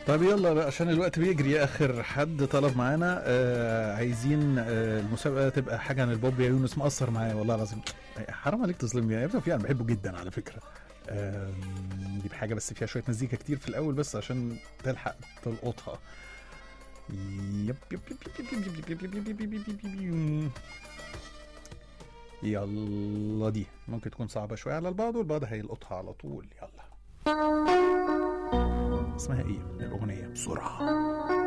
طيب يلا بقى عشان الوقت بيجري اخر حد طلب معانا آه عايزين آه المسابقه تبقى حاجه عن البوب يا يونس مقصر معايا والله العظيم حرام عليك تظلمني يا ابني انا بحبه جدا على فكره آه نجيب حاجه بس فيها شويه مزيكا كتير في الاول بس عشان تلحق تلقطها يب يب يب يب يب يب يب يب يب يب يب يب يب يب. يلا دي ممكن تكون صعبة شوية على البعض والبعض هيلقطها على طول يلا اسمها ايه الأغنية بسرعة